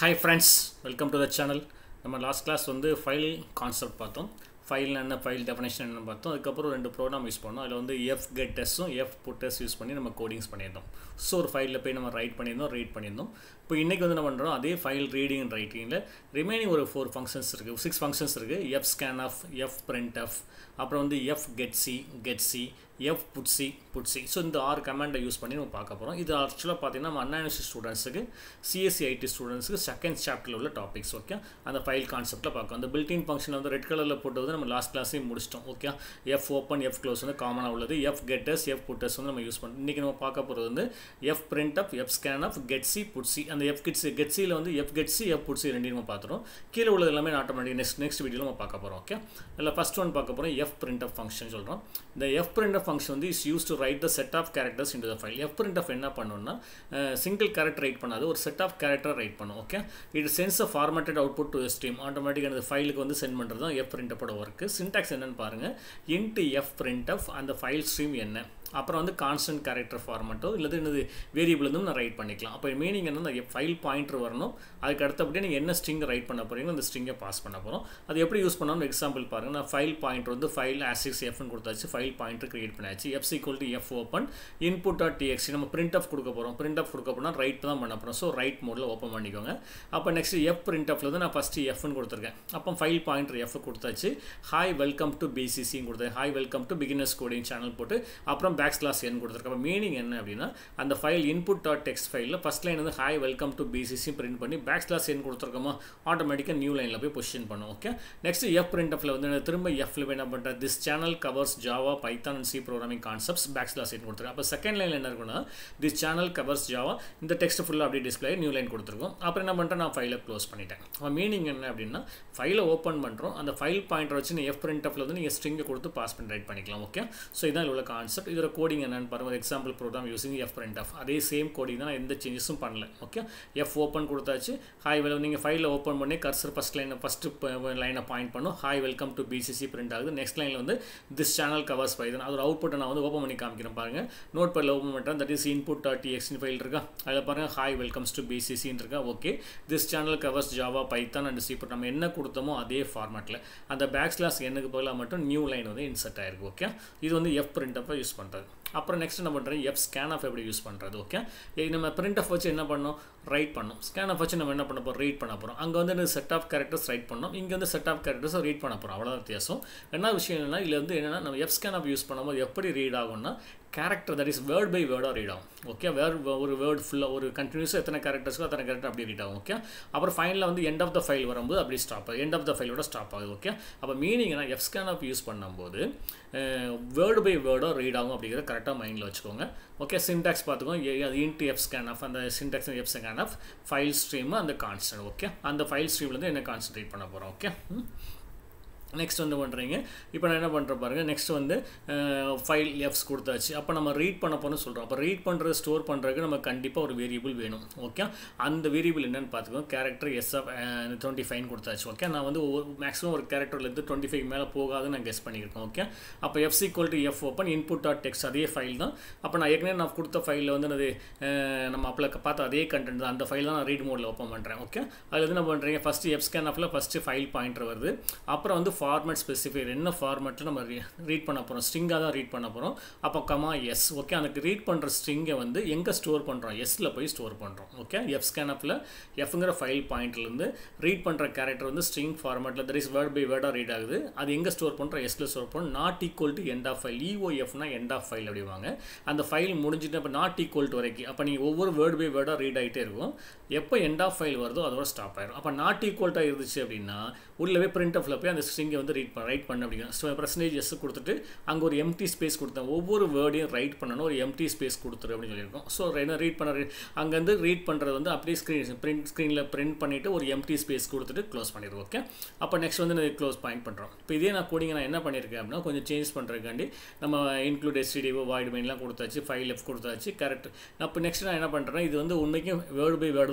hi friends welcome to the channel நம்ம last class வந்து file concept பார்த்தோம் file என்ன ஃபைல் டெஃபினேஷன் என்ன பார்த்தோம் அதுக்கப்புறம் ரெண்டு ப்ரோக்ராம் யூஸ் பண்ணோம் அதில் வந்து எஃப் கெட் டெஸ்ட்டும் எஃப் புட்டஸ் யூஸ் பண்ணி நம்ம கோடிங்ஸ் பண்ணியிருந்தோம் ஸோ ஒரு ஃபைலில் போய் நம்ம ரைட் பண்ணியிருந்தோம் ரீட் பண்ணியிருந்தோம் இப்போ இன்றைக்கி வந்து என்ன பண்ணுறோம் அதே ஃபைல் ரீடிங் அண்ட் ரைட்டிங்கில் ரிமைனிங் ஒரு ஃபோர் ஃபங்க்ஷன்ஸ் இருக்குது சிக்ஸ் ஃபங்க்ஷன்ஸ் இருக்குது F scan of F print of அப்புறம் வந்து F get C get C F putc putc so இந்த ஆறு கமாண்டை யூஸ் பண்ணி நம்ம பார்க்க போகிறோம் இது ஆக்சுவலாக பார்த்தீங்கன்னா நம்ம அன்அனிஸ்ட் ஸ்டூடெண்ட்ஸுக்கு சிஎஸ்சி ஐடி ஸ்டூடெண்ட்ஸுக்கு செகண்ட் சாப்டரில் உள்ள டாபிக்ஸ் ஓகே அந்த ஃபைல் கான்செப்ட்டில் பார்க்கும் அந்த பில்டிங் ஃபங்க்ஷன் வந்து ரெட் கலரில் போட்டு வந்து நம்ம லாஸ்ட் கிளாஸே முடிச்சிட்டோம் okay F open F close வந்து காமனாக உள்ளது எஃப் கெட்டர்ஸ் எஃப் புட்டர்ஸ் வந்து நம்ம யூஸ் பண்ணுறோம் இன்றைக்கி நம்ம பார்க்க போகிறது வந்து F print up F scan of getc putc அந்த எஃப் கெட்ஸி கெட்ஸியில் வந்து எஃப் கெட்ஸி எஃப் புட்சி ரெண்டையும் நம்ம பார்த்துறோம் கீழே உள்ளது எல்லாமே ஆட்டோமேட்டிக் நெக்ஸ்ட் நெக்ஸ்ட் வீடியோவில் நம்ம பார்க்க போகிறோம் ஓகே அதில் ஃபஸ்ட் ஒன் பார்க்க போகிறோம் எஃப் பிரிண்ட் அப் ஃபங்க்ஷன் சொல்கிறோம் இந்த எஃப் பிரிண்ட் அப் ஃபங்க்ஷன் வந்து is use to write the set of characters in the file F print of என்ன பண்ணணும்னா சிங்கிள் கேரக்டர் ரைட் பண்ணாது ஒரு செட் ஆஃப் கேரக்டர் ரைட் பண்ணும் okay it sends a formatted output to stream automatic அந்த ஃபைலுக்கு வந்து send பண்ணுறது தான் எஃப் பிரிண்ட் அப்போட ஒர்க்கு சின்டாக்ஸ் என்னன்னு பாருங்கள் இன்ட்டு எஃப் பிரிண்ட் ஆஃப் அந்த ஃபைல் ஸ்ட்ரீம் என்ன அப்புறம் வந்து கான்ஸ்டன்ட் கேரக்டர் ஃபார்மெட்டோ இல்லை என்னது வேரியபிள் வந்து நான் ரைட் பண்ணிக்கலாம் அப்போ மீனிங் என்ன ஃபைல் பாயிண்டர் வரணும் அதுக்கு அடுத்தபடி நீங்கள் என்ன ஸ்ட்ரிங் ரைட் பண்ண போகிறீங்களோ அந்த ஸ்ட்ரிங்கை பாஸ் பண்ண போகிறோம் அது எப்படி யூஸ் பண்ணாலும் எக்ஸாம்பிள் பாருங்கள் நான் ஃபைல் பாயிண்டர் வந்து ஃபைல் ஆசிக்ஸ் எஃப்னு கொடுத்தாச்சு ஃபைல் பாயிண்டர் கிரியேட் பண்ணியாச்சு F equal to F open input dot TXT நம்ம பிரிண்ட் ஆஃப் கொடுக்க போகிறோம் பிரிண்ட் ஆஃப் கொடுக்க போனால் ரைட் தான் பண்ண போகிறோம் ஸோ ரைட் மோடில் ஓப்பன் பண்ணிக்கோங்க அப்போ நெக்ஸ்ட் எஃப் பிரிண்ட் ஆஃப்ல வந்து நான் ஃபஸ்ட்டு எஃப்னு கொடுத்துருக்கேன் அப்போ ஃபைல் பாயிண்டர் எஃப் கொடுத்தாச்சு ஹாய் வெல்கம் டு பிசிசின்னு கொடுத்தேன் hi welcome to beginners coding channel போட்டு அப்புறம் பேக் ஸ்லாஸ் என் கொடுத்துருக்கேன் அப்போ மீனிங் என்ன அப்படின்னா அந்த ஃபைல் இன்புட் டாட் டெக்ஸ்ட் ஃபைலில் ஃபஸ்ட் லைன் வந்து hi welcome to BCC print பண்ணி பேக் ஸ்லாஸ் என் கொடுத்துருக்கோமா ஆட்டோமேட்டிக்காக நியூ லைனில் போய் பொசிஷன் பண்ணும் ஓகே நெக்ஸ்ட் எஃப் பிரிண்ட் ஆஃப்ல வந்து திரும்ப எஃப்ல போய் என்ன பண்ணுறேன் this channel covers Java Python and C programming concepts back slash N கொடுத்துருக்கேன் அப்போ செகண்ட் லைனில் என்ன இருக்குன்னா திஸ் சேனல் கவர்ஸ் ஜாவா இந்த டெக்ஸ்ட் ஃபுல்லாக அப்படியே டிஸ்பிளே நியூ லைன் கொடுத்துருக்கோம் அப்புறம் என்ன பண்ணுறேன் நான் ஃபைலை க்ளோஸ் பண்ணிட்டேன் அப்போ மீனிங் என்ன அப்படின்னா ஃபைலை ஓப்பன் பண்ணுறோம் அந்த ஃபைல் பாயிண்டர் வச்சு நீ எஃப் பிரிண்ட் ஆஃப்ல வந்து நீங்கள் ஸ்ட்ரிங்கை கொடுத்து பாஸ் பண்ணி ரைட் பண்ணிக்கலாம் ஓகே ஸோ இதான் உள்ள கான்செப்ட் இதோட கோடிங் என்னன்னு பாருங்கள் example program using F print of அதே சேம் கோடிங் தான் நான் எந்த சேஞ்சஸும் பண்ணல ஓகே எஃப் ஓப்பன் கொடுத்தாச்சு ஹாய் வெல் நீங்கள் ஃபைலில் ஓப்பன் பண்ணி கர்சர் ஃபஸ்ட் லைனை ஃபஸ்ட்டு லைனை பாயிண்ட் பண்ணும் hi welcome to BCC print ஆகுது நெக்ஸ்ட் லைனில் வந்து திஸ் சேனல் கவர்ஸ் பைதன் அதோட அவுட்புட்டை நான் வந்து ஓப்பன் பண்ணி காமிக்கிறேன் பாருங்கள் நோட் பேரில் ஓப்பன் பண்ணுறேன் தட் இஸ் இன்புட் டாட் டிஎக்ஸ்னு ஃபைல் இருக்கா அதில் பாருங்கள் ஹாய் வெல்கம்ஸ் டு பிசிசின்னு இருக்கா okay this channel covers Java Python and C நம்ம என்ன கொடுத்தோமோ அதே ஃபார்மேட்டில் அந்த பேக் ஸ்லாஸ் எண்ணுக்கு பதிலாக மட்டும் நியூ லைன் வந்து இன்சர்ட் ஆயிருக்கு ஓகே இது வந்து எஃப் பிரிண்ட் அப்போ யூஸ் பண்ணுறது அப்புறம் நெக்ஸ்ட் என்ன பண்ணுறேன் எஃப் ஸ்கேன் ஆஃப் எப்படி யூஸ் பண்ணுறது ஓகே நம்ம பிரிண்ட் ஆஃப் வச்சு என்ன பண்ணோம் ரைட் பண்ணோம் ஸ்கேன் ஆஃப் வச்சு நம்ம என்ன பண்ண போகிறோம் ரீட் பண்ண போகிறோம் அங்கே வந்து செட் ஆஃப் கேரக்டர்ஸ் ரைட் பண்ணோம் இங்கே வந்து செட் ஆஃப் கேரக்டர்ஸ் ரீட் பண்ண போகிறோம் அவ்வளோதான் வித்தியாசம் என்ன விஷயம் என்னன்னா இதில் வந்து என்னென்னா நம்ம எஃப் ஸ்கேன் ஆஃப் யூஸ் பண்ணும்போது எப்படி ரீட் ஆகும்னா character that is word by வேர்டாக ரீட் ஆகும் ஓகே வேர் ஒரு வேர்ட் ஃபுல்லாக ஒரு கண்டினியூஸாக எத்தனை கேரக்டர்ஸ்க்கோ அத்தனை கேரக்டர் அப்படி ரீட் ஆகும் ஓகே அப்புறம் ஃபைனலில் வந்து எண்ட் ஆஃப் த ஃபைல் வரும்போது அப்படி ஸ்டாப் ஆகுது எண்ட் ஆஃப் த ஃபைலோட ஸ்டாப் ஆகுது ஓகே அப்போ மீனிங் என்ன எஃப் ஸ்கேன் ஆஃப் யூஸ் பண்ணும்போது வேர்டு பை வேர்டாக ரீட் ஆகும் அப்படிங்கிறத கரெக்டாக மைண்டில் வச்சுக்கோங்க ஓகே சின்டாக்ஸ் பார்த்துக்கோங்க அது இன்ட்டு எஃப் ஸ்கேன் ஆஃப் அந்த syntax F scan of file stream அந்த கான்ஸ்டன்ட் ஓகே அந்த ஃபைல் ஸ்ட்ரீம்லேருந்து என்ன கான்சன்ட்ரேட் பண்ண போகிறோம் ஓகே நெக்ஸ்ட் வந்து பண்ணுறீங்க இப்போ நான் என்ன பண்ணுற பாருங்கள் நெக்ஸ்ட் வந்து ஃபைல் எஃப்ஸ் கொடுத்தாச்சு அப்போ நம்ம ரீட் பண்ண போகிறோம்னு சொல்கிறோம் அப்போ ரீட் பண்ணுறது ஸ்டோர் பண்ணுறதுக்கு நம்ம கண்டிப்பாக ஒரு வேரியபிள் வேணும் ஓகே அந்த வேரியபிள் என்னென்னு பார்த்துக்கோங்க character S of twenty five கொடுத்தாச்சு ஓகே நான் வந்து ஒவ்வொரு மேக்ஸிமம் ஒரு கேரக்டர்லேருந்து டுவெண்ட்டி ஃபைவ் மேலே போகாதுன்னு நான் கெஸ் பண்ணியிருக்கேன் ஓகே அப்போ F equal to F open input dot text அதே ஃபைல் தான் அப்போ நான் ஏற்கனவே நான் கொடுத்த ஃபைலில் வந்து அது நம்ம அப்போ பார்த்த அதே கண்டென்ட் தான் அந்த ஃபைல் தான் நான் ரீட் மோடில் ஓப்பன் பண்ணுறேன் ஓகே அதில் வந்து என்ன பண்ணுறீங்க ஃபஸ்ட்டு எஃப் ஸ்கேன் ஆஃபில் ஃபஸ்ட்டு ஃபைல் பாயிண்டர் வருது அப்புறம் வந்து ஃபார்மேட் ஸ்பெசிஃபை என்ன ஃபார்மேட்டில் நம்ம ரீட் பண்ண போகிறோம் ஸ்ட்ரிங்காக தான் ரீட் பண்ண போகிறோம் அப்போ கமா எஸ் ஓகே எனக்கு ரீட் பண்ணுற ஸ்ட்ரிங்கை வந்து எங்கே ஸ்டோர் பண்ணுறோம் எஸ்ஸில் போய் ஸ்டோர் பண்ணுறோம் ஓகே எஃப் ஸ்கேனப்பில் எஃப்ங்கிற ஃபைல் பாயிண்ட்லேருந்து ரீட் பண்ணுற கேரக்டர் வந்து ஸ்ட்ரிங் ஃபார்மேட்டில் தட் இஸ் வேர்ட் பை வேர்டாக ரீட் ஆகுது அது எங்கே ஸ்டோர் பண்ணுறோம் எஸ்ஸில் ஸ்டோர் பண்ணுறோம் not equal to end of file இஓஎஃப்னா எண்ட் ஆஃப் ஃபைல் அப்படிவாங்க அந்த ஃபைல் முடிஞ்சுட்டு அப்போ நாட் ஈக்குவல் டு வரைக்கும் அப்போ நீங்கள் ஒவ்வொரு வேர்ட் பை வேர்டாக ரீட் ஆகிட்டே இருக்கும் எப்போ எண்ட் ஆஃப் ஃபைல் வருதோ அதோட ஸ்டாப் ஆயிடும் அப்போ நாட் ஈக்குவல்ட்டாக இருந்துச்சு அப்படின்னா உள்ளவே பிரிண்ட் ஆஃபில் போய் அந்த ஸ்ட்ரிங்கை வந்து ரீட் பண்ண ரைட் பண்ண அப்படிங்கிற ஸோ பர்சன்டேஜ் எஸ் கொடுத்துட்டு அங்கே ஒரு எம்டி ஸ்பேஸ் கொடுத்தேன் ஒவ்வொரு வேர்டையும் ரைட் பண்ணணும் ஒரு எம்டி ஸ்பேஸ் கொடுத்துரு அப்படின்னு சொல்லியிருக்கோம் ஸோ என்ன ரீட் பண்ண அங்கேருந்து ரீட் பண்ணுறது வந்து அப்படியே ஸ்க்ரீன் பிரிண்ட் ஸ்க்ரீனில் பிரிண்ட் பண்ணிவிட்டு ஒரு எம்டி ஸ்பேஸ் கொடுத்துட்டு க்ளோஸ் பண்ணிடுவோம் ஓகே அப்போ நெக்ஸ்ட் வந்து நான் க்ளோஸ் பாயிண்ட் பண்ணுறோம் இப்போ இதே நான் கோடிங்க நான் என்ன பண்ணியிருக்கேன் அப்படின்னா கொஞ்சம் சேஞ்ச் பண்ணுறதுக்காண்டி நம்ம இன்க்ளூட் எஸ்டிடிஓ வாய்டு மெயின்லாம் கொடுத்தாச்சு ஃபைல் எஃப் கொடுத்தாச்சு கரெக்ட் அப்போ நெக்ஸ்ட் நான் என்ன பண்ணுறேன் இது வந்து உண்மைக்கும் வேர்டு பை வேர்டு தான்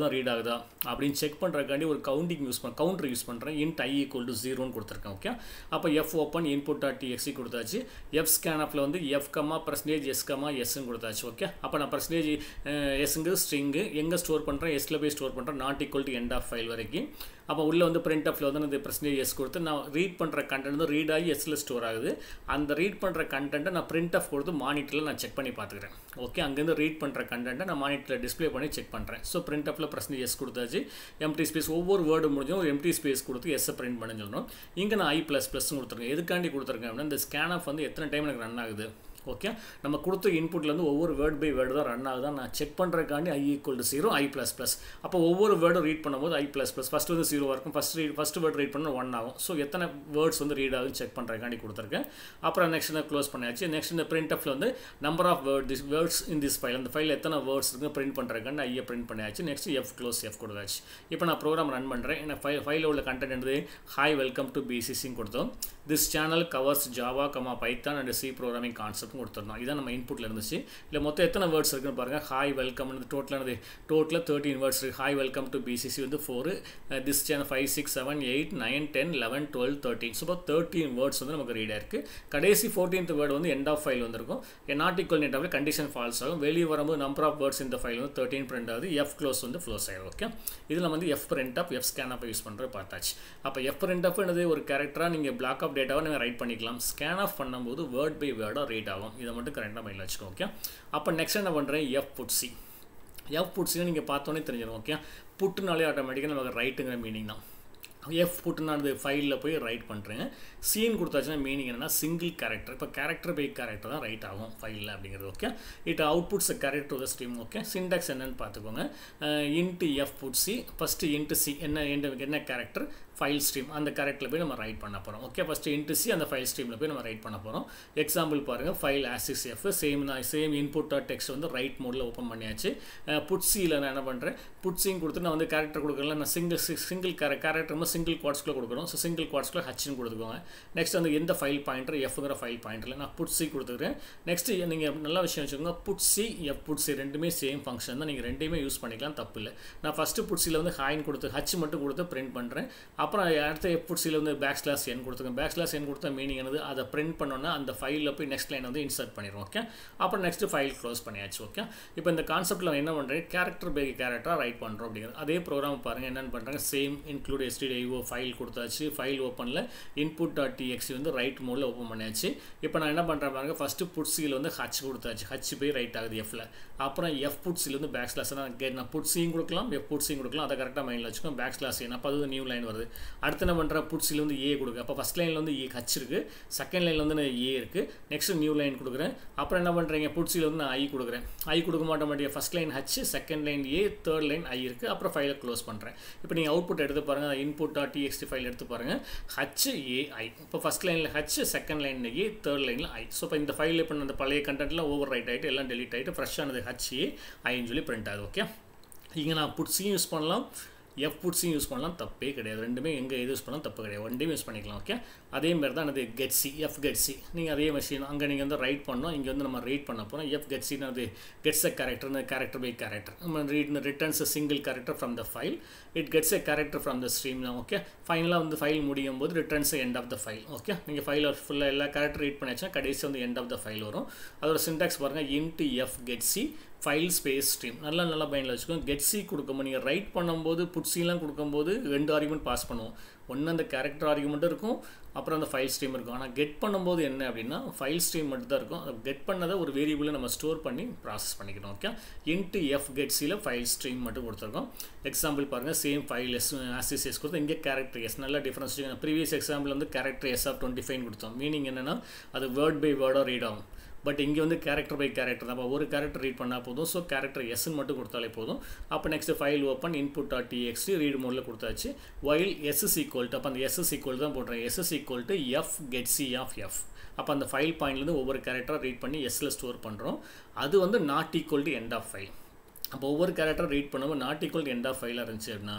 தான் ரீட் ஆகுதா அப்படின்னு செக் பண்ணுறக்காண்டி ஒரு கவுண்டிங் யூஸ் பண்ண கவுண்டர் யூஸ் பண்ணுறேன் இன்ட் ஐ ஈக்குவல் டு ஜீரோன்னு கொடுத்துருக்கேன் ஓகே அப்போ F open input dot TXT கொடுத்தாச்சு எஃப் ஸ்கேன் ஆஃபில் வந்து F comma percentage S comma எஸ்ன்னு கொடுத்தாச்சு ஓகே அப்போ நான் பர்சன்டேஜ் எஸ்ங்கிறது ஸ்ட்ரிங்கு எங்கே ஸ்டோர் பண்ணுறேன் எஸ்ல போய் ஸ்டோர் பண்ணுறேன் not equal to end of file வரைக்கும் அப்போ உள்ளே வந்து பிரிண்ட் ஆஃபில் வந்து அந்த பர்சன்டேஜ் எஸ் கொடுத்து நான் ரீட் பண்ணுற கண்டென்ட் வந்து ரீட் ஆகி எஸ்ல ஸ்டோர் ஆகுது அந்த ரீட் பண்ணுற கண்டென்ட்டை நான் பிரிண்ட் ஆஃப் கொடுத்து மானிட்டரில் நான் செக் பண்ணி பார்த்துக்கிறேன் ஓகே அங்கேருந்து ரீட் பண்ணுற கண்டென்ட்டை நான் மானிட்டரில் டிஸ்ப்ளே பண்ணி செக் பண்ணுறேன் ஸோ பிரிண்ட் ஆஃபில் பர்சன்டேஜ் எஸ் கொடுத்தாச்சு எம்டி ஸ்பேஸ் ஒவ்வொரு வேர்டு முடிஞ்சும் ஒரு எம்டி ஸ்பேஸ் கொடுத்து எஸ்ஸை பிரிண்ட் பண்ண சொல்லணும் இங்கே நான் ஐ ப்ளஸ் ப்ளஸ் கொடுத்துருக்கேன் எதுக்காண்டி கொடுத்துருக்கேன் அப்படின்னா இந்த ஸ்கேன் ஆஃப் வந்து எத்தனை டைம் எனக்கு ரன் ஆகுது ஓகே நம்ம கொடுத்த இன்புட்லேருந்து ஒவ்வொரு வேர்ட் பை வேர்டு தான் ரன் ஆகுதா நான் செக் பண்ணுறதுக்காண்டி I equal to zero I plus plus அப்போ ஒவ்வொரு வேர்டும் ரீட் பண்ணும்போது ஐ ப்ளஸ் ப்ளஸ் ஃபஸ்ட் வந்து ஜீரோ இருக்கும் first read first word read பண்ண ஒன் ஆகும் ஸோ எத்தனை வேர்ட்ஸ் வந்து ரீட் ஆகுதுன்னு செக் பண்ணுறதுக்காண்டி கொடுத்துருக்கேன் அப்புறம் நெக்ஸ்ட் நான் க்ளோஸ் பண்ணியாச்சு நெக்ஸ்ட் இந்த பிரிண்ட் அப்பில் வந்து number of word this words in this file அந்த ஃபைல் எத்தனை வேர்ட்ஸ் இருக்குது பிரிண்ட் பண்ணுறதுக்காண்டி ஐயை பிரிண்ட் பண்ணியாச்சு நெக்ஸ்ட் எஃப் க்ளோஸ் எஃப் கொடுத்தாச்சு இப்போ நான் ப்ரோக்ராம் ரன் பண்ணுறேன் என்ன ஃபைல் ஃபைலில் உள்ள கண்டென்ட் என்னது ஹாய் வெல்கம் டு பிசிசின்னு கொடுத்தோம் this channel covers Java comma Python and C programming கான்செப்ட்னு கொடுத்துருந்தோம் இதான் நம்ம இன்புட்டில் இருந்துச்சு இல்லை மொத்தம் எத்தனை வேர்ட்ஸ் இருக்குன்னு பாருங்கள் ஹாய் வெல்கம் டோட்டலானது டோட்டலாக தேர்ட்டின் வேர்ட்ஸ் இருக்குது ஹாய் வெல்கம் டு பிசிசி வந்து four this channel five six seven eight nine ten eleven twelve thirteen so thirteen words வந்து நமக்கு ரீடாக இருக்குது கடைசி ஃபோர்டீன்த் வேர்டு வந்து எண்ட் ஆஃப் ஃபைல் வந்திருக்கும் not equal net of condition false ஆகும் வெளியே வரும்போது நம்பர் ஆஃப் வேர்ட்ஸ் இந்த ஃபைல் வந்து தேர்ட்டின் பிரிண்ட் ஆகுது எஃப் க்ளோஸ் வந்து க்ளோஸ் ஆகும் ஓகே இதில் வந்து F print of F scan of use பண்ணுறது பார்த்தாச்சு அப்போ எஃப் பிரிண்ட் ஆஃப் என்னது ஒரு கேரக்டராக நீங்கள் பிளாக் ஆஃப் டேட்டாவை நீங்கள் ரைட் பண்ணிக்கலாம் ஸ்கேன் ஆஃப் பண்ணும்போது வேர்ட் பை வேர்டாக ரீட் ஆகும் இதை மட்டும் கரெக்டாக மைண்டில் வச்சுக்கோ ஓகே அப்போ நெக்ஸ்ட் என்ன பண்ணுறேன் எஃப் புட்சி எஃப் புட்சின்னு நீங்கள் பார்த்தோன்னே தெரிஞ்சிடும் ஓகே புட்டுனாலே ஆட்டோமேட்டிக்காக நமக்கு ரைட்டுங்கிற மீனிங் தான் எஃப் புட்டு நான் அந்த ஃபைலில் போய் ரைட் பண்ணுறேன் சீன் கொடுத்தாச்சுன்னா மீனிங் என்னென்னா சிங்கிள் கேரக்டர் இப்போ கேரக்டர் பை கேரக்டர் தான் ரைட் ஆகும் ஃபைலில் அப்படிங்கிறது okay it outputs character the stream okay syntax என்னன்னு பார்த்துக்கோங்க int F put C first int C என்ன என்ன கேரக்டர் ஃபைல் ஸ்ட்ரீம் அந்த கேரக்டரில் போய் நம்ம ரைட் பண்ண போகிறோம் ஓகே ஃபஸ்ட்டு இன்ட்டு சி அந்த ஃபைல் ஸ்ட்ரீமில் போய் நம்ம ரைட் பண்ண போகிறோம் எக்ஸாம்பிள் பாருங்கள் ஃபைல் ஆசிஸ் எஃப் சேம் நான் சேம் இன்புட் டெக்ஸ்ட் வந்து ரைட் மோடில் ஓப்பன் பண்ணியாச்சு புட்சியில் நான் என்ன பண்ணுறேன் புட்சிங் கொடுத்து நான் வந்து கேரக்டர் கொடுக்கல நான் single single care character single குவாட்ஸ்க்குள்ளே கொடுக்குறோம் ஸோ சிங்கிள் குவாட்ஸ்க்குள்ளே ஹச்னு கொடுத்துக்கோங்க நெக்ஸ்ட் வந்து எந்த ஃபைல் பாயிண்டர் எஃப்ங்கிற ஃபைல் பாயிண்டரில் நான் புட்சி கொடுத்துக்கிறேன் நெக்ஸ்ட் நீங்கள் நல்ல விஷயம் வச்சுக்கோங்க புட்சி எஃப் புட்சி ரெண்டுமே சேம் ஃபங்க்ஷன் தான் நீங்கள் ரெண்டையுமே யூஸ் பண்ணிக்கலாம் தப்பு இல்லை நான் ஃபஸ்ட்டு புட்சியில் வந்து ஹாயின் கொடுத்து ஹச் மட்டும் கொடுத்து பிரிண்ட் பண்ணுறேன் அப்புறம் அடுத்த எஃப் புட்சியில் வந்து பேக் ஸ்லாஸ் என் கொடுத்துருக்கேன் பேக் ஸ்லாஸ் என் கொடுத்த மீனிங் என்னது அதை பிரிண்ட் பண்ணோன்னா அந்த ஃபைலில் போய் நெக்ஸ்ட் லைன் வந்து இன்சர்ட் பண்ணிடுவோம் ஓகே அப்புறம் நெக்ஸ்ட் ஃபைல் க்ளோஸ் பண்ணியாச்சு ஓகே இப்போ இந்த கான்செப்ட்டில் என்ன பண்ணுறேன் கேரக்டர் பை கேரக்டராக ரைட் பண்ணுறோம் அப்படிங்கிறது அதே ப்ரோக்ராம் பாருங்கள் என்னென்னு பண்ணுறாங்க சேம் இன்க்ளூட் எஸ்டிடிஐஓ ஃபைல் கொடுத்தாச்சு ஃபைல் ஓப்பனில் இன்புட் டாட் டிஎக்ஸி வந்து ரைட் மோடில் ஓப்பன் பண்ணியாச்சு இப்போ நான் என்ன பண்ணுறேன் பாருங்க ஃபஸ்ட்டு புட்ஸியில் வந்து ஹச் கொடுத்தாச்சு ஹச் போய் ரைட் ஆகுது எஃப்ல அப்புறம் எஃப் புட்ஸில் வந்து பேக் ஸ்லாஸ் நான் நான் புட்ஸியும் கொடுக்கலாம் எஃப் புட்ஸியும் கொடுக்கலாம் அதை கரெக்டாக மைண்டில் வச்சுக்கோம் பேக் ஸ்லாஸ் ஏன்னா அப்போ அது நியூ லைன் வருது அடுத்து என்ன பண்ணுற புட்ஸில் வந்து ஏ கொடுக்கு அப்போ ஃபஸ்ட் லைனில் வந்து ஏ ஹச் இருக்குது செகண்ட் லைனில் வந்து ஏ இருக்குது நெக்ஸ்ட் நியூ லைன் கொடுக்குறேன் அப்புறம் என்ன பண்ணுறீங்க புட்ஸில் வந்து நான் ஐ கொடுக்குறேன் ஐ கொடுக்க மாட்டேன் மாட்டேன் first line H second line A third line I இருக்குது அப்புறம் ஃபைலை க்ளோஸ் பண்ணுறேன் இப்போ நீங்கள் அவுட்புட் எடுத்து பாருங்கள் இன்புட் டாட் டிஎக்ஸ்டி ஃபைல் எடுத்து பாருங்கள் ஹச் ஏ ஐ இப்போ ஃபஸ்ட் லைனில் ஹச் செகண்ட் லைனில் ஏ தேர்ட் லைனில் ஐ ஸோ இப்போ இந்த ஃபைல் இப்போ அந்த பழைய கண்டென்ட்லாம் ஓவர் ரைட் ஆகிட்டு எல்லாம் டெலிட் ஆகிட்டு ஃப்ரெஷ்ஷானது ஹச் ஏ ஐன்னு சொல்லி பிரிண்ட் ஆகுது ஓகே இங்கே நான் புட்ஸையும் யூஸ் பண்ணலாம் எஃப் புட்ஸையும் யூஸ் பண்ணலாம் தப்பே கிடையாது ரெண்டுமே எங்கே எது யூஸ் பண்ணலாம் தப்பு கிடையாது ரெண்டையும் யூஸ் பண்ணிக்கலாம் ஓகே அதே மாதிரி தான் அது கெட்ஸி எஃப் கெட்ஸி நீங்கள் அதே மெஷின் அங்கே நீங்கள் வந்து ரைட் பண்ணோம் இங்கே வந்து நம்ம ரீட் பண்ண போகிறோம் எஃப் கெட்ஸின்னு அது gets a character character by character நம்ம read returns a single character from the file it gets a character from the stream okay ஃபைனலாக வந்து ஃபைல் முடியும் போது returns end of the file okay நீங்கள் ஃபைலில் ஃபுல்லாக எல்லா கேரக்டர் ரீட் பண்ணியாச்சுன்னா கடைசி வந்து எண்ட் ஆஃப் த ஃபைல் வரும் அதோட சின்டாக்ஸ் பாருங்கள் int F getc file space stream நல்லா நல்லா பயனில் வச்சுக்கோங்க கெட்ஸி கொடுக்கும்போது நீங்கள் ரைட் பண்ணும்போது புட்ஸிலாம் கொடுக்கும்போது ரெண்டு ஆர்குமெண்ட் பாஸ் பண்ணுவோம் ஒன்று அந்த கேரக்டர் ஆர்குமெண்ட்டும் இருக்கும் அப்புறம் அந்த ஃபைல் ஸ்ட்ரீம் இருக்கும் ஆனால் கெட் பண்ணும்போது என்ன அப்படின்னா ஃபைல் ஸ்ட்ரீம் மட்டும் தான் இருக்கும் அதை கெட் பண்ணதை ஒரு வேரியபிளை நம்ம ஸ்டோர் பண்ணி ப்ராசஸ் பண்ணிக்கணும் ஓகே இன்ட்டு எஃப் கெட்ஸியில் ஃபைல் ஸ்ட்ரீம் மட்டும் கொடுத்துருக்கோம் எக்ஸாம்பிள் பாருங்கள் சேம் ஃபைல் எஸ் ஆசிஸ் எஸ் கொடுத்து இங்கே கேரக்டர் எஸ் நல்ல டிஃப்ரென்ஸ் ப்ரீவியஸ் எக்ஸாம்பிள் வந்து character S of twenty five கொடுத்தோம் மீனிங் என்னென்னா அது வேர்ட் பை வேர்டாக ரீட் ஆகும் பட் இங்கே வந்து கேரக்டர் பை கேரக்டர் தான் ஒரு கேரக்டர் ரீட் பண்ணால் போதும் ஸோ கேரக்டர் எஸ்ன்னு மட்டும் கொடுத்தாலே போதும் அப்போ next file open input dot TXT read மோடில் கொடுத்தாச்சு ஒயில் எஸ்எஸ் ஈக்குவல் டு அப்போ அந்த எஸ்எஸ் ஈக்குவல் தான் போடுறேன் SS equal to F get C of F அப்போ அந்த ஃபைல் பாயிண்ட்லேருந்து ஒவ்வொரு கேரக்டராக ரீட் பண்ணி எஸ்ஸில் ஸ்டோர் பண்ணுறோம் அது வந்து not equal to end of file அப்போ ஒவ்வொரு கேரக்டர் ரீட் பண்ணும்போது not equal to end of ஃபைலாக இருந்துச்சு அப்படின்னா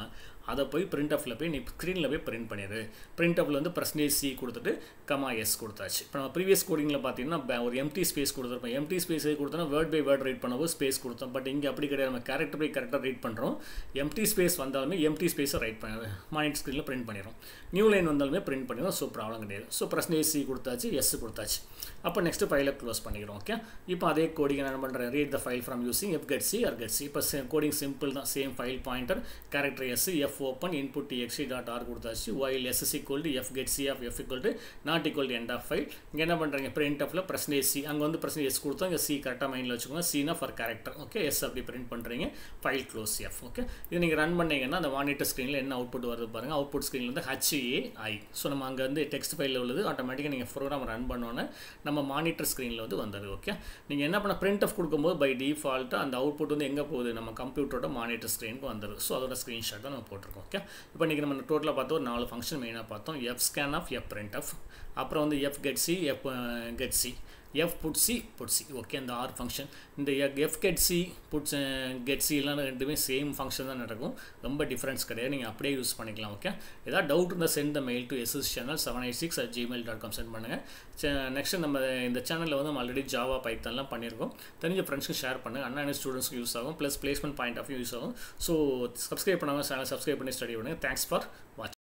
அதை போய் பிரிண்ட் ஆஃபில் போய் நீ ஸ்க்ரீனில் போய் பிரிண்ட் பண்ணிடு பிரிண்ட் ஆஃபில் வந்து பர்சன்டேஜ் சி கொடுத்துட்டு கமா எஸ் கொடுத்தாச்சு இப்போ நம்ம ப்ரீவியஸ் கோடிங்கில் பார்த்தீங்கன்னா ஒரு எம்டி ஸ்பேஸ் கொடுத்துருப்போம் எம்டி ஸ்பேஸ் கொடுத்தோன்னா வேர்ட் பை வேர்ட் ரீட் பண்ணவும் ஸ்பேஸ் கொடுத்தோம் பட் இங்கே அப்படி கிடையாது நம்ம கேரக்டர் பை கரெக்டாக ரீட் பண்ணுறோம் எம்டி ஸ்பேஸ் வந்தாலுமே எம்டி ஸ்பேஸை ரைட் பண்ண மானிட்டர் ஸ்க்ரீனில் பிரிண்ட் பண்ணிடும் நியூ லைன் வந்தாலுமே பிரிண்ட் பண்ணிடும் ஸோ ப்ராப்ளம் கிடையாது ஸோ பர்சன்டேஜ் சி கொடுத்தாச்சு எஸ் கொடுத்தாச்சு அப்போ நெக்ஸ்ட் ஃபைலை க்ளோஸ் பண்ணிக்கிறோம் ஓகே இப்போ அதே கோடிங் என்ன பண்ணுறேன் read the file from using F get C or get C இப்போ கோடிங் சிம்பிள் தான் same file pointer character S F open input TXT dot R கொடுத்தாச்சு while SS equal to F get C of F equal to not equal to end of file இங்கே என்ன பண்ணுறீங்க print ஆஃபில் percentage C அங்கே வந்து percentage S கொடுத்தோம் இங்கே C கரெக்டாக மைண்டில் வச்சுக்கோங்க சீனா ஃபார் கேரக்டர் ஓகே எஸ் அப்படி பிரிண்ட் பண்ணுறீங்க ஃபைல் க்ளோஸ் எஃப் ஓகே இது நீங்கள் ரன் பண்ணீங்கன்னா அந்த மானிட்டர் ஸ்க்ரீனில் என்ன அவுட்புட் வருது பாருங்கள் அவுட்புட் ஸ்க்ரீனில் வந்து ஹச்ஏஐ ஸோ நம்ம அங்கே வந்து டெக்ஸ்ட் ஃபைலில் உள்ளது ஆட்டோமேட்டிக்காக நீங்கள் ப்ரோக்ராம் ரன் பண்ணோன்னே நம்ம மானிட்டர் ஸ்க்ரீனில் வந்து வந்தது ஓகே நீங்கள் என்ன பண்ண பிரிண்ட் ஆஃப் கொடுக்கும்போது பை டிஃபால்ட்டாக அந்த அவுட்புட் வந்து எங்கே போகுது நம்ம கம்ப்யூட்டரோட மானிட்டர் ஸ்க்ரீனுக்கு வந்துடும் ஸோ அதோட ஸ்க்ரீன்ஷாட் தான் நம்ம போட்டிருக்கோம் ஓகே இப்போ இன்றைக்கி நம்ம டோட்டலாக பார்த்தோம் ஒரு நாலு ஃபங்க்ஷன் மெயினாக பார்த்தோம் F scan of F print of அப்புறம் வந்து F get C F get C F put C put C okay இந்த ஆர் ஃபங்க்ஷன் இந்த F get C puts get C எல்லாம் ரெண்டுமே சேம் ஃபங்க்ஷன் தான் நடக்கும் ரொம்ப டிஃப்ரென்ஸ் கிடையாது நீங்கள் அப்படியே யூஸ் பண்ணிக்கலாம் ஓகே ஏதாவது டவுட் இருந்தால் send the mail to SS channel seven eight six at Gmail dot com send பண்ணுங்கள் நெக்ஸ்ட் நம்ம இந்த சேனலில் வந்து நம்ம ஆல்ரெடி ஜாவா பைத்தன்லாம் பண்ணியிருக்கோம் தெரிஞ்ச ஃப்ரெண்ட்ஸ்க்கு ஷேர் பண்ணுங்கள் அண்ணா ஸ்டூடெண்ட்ஸ்க்கு யூஸ் ஆகும் plus placement point of use ஆகும் ஸோ சப்ஸ்கிரைப் பண்ணாமல் சேனல் சப்ஸ்கிரைப் பண்ணி ஸ்டடி பண்ணுங்கள் தேங்க்ஸ் ஃபார் வாட்ச்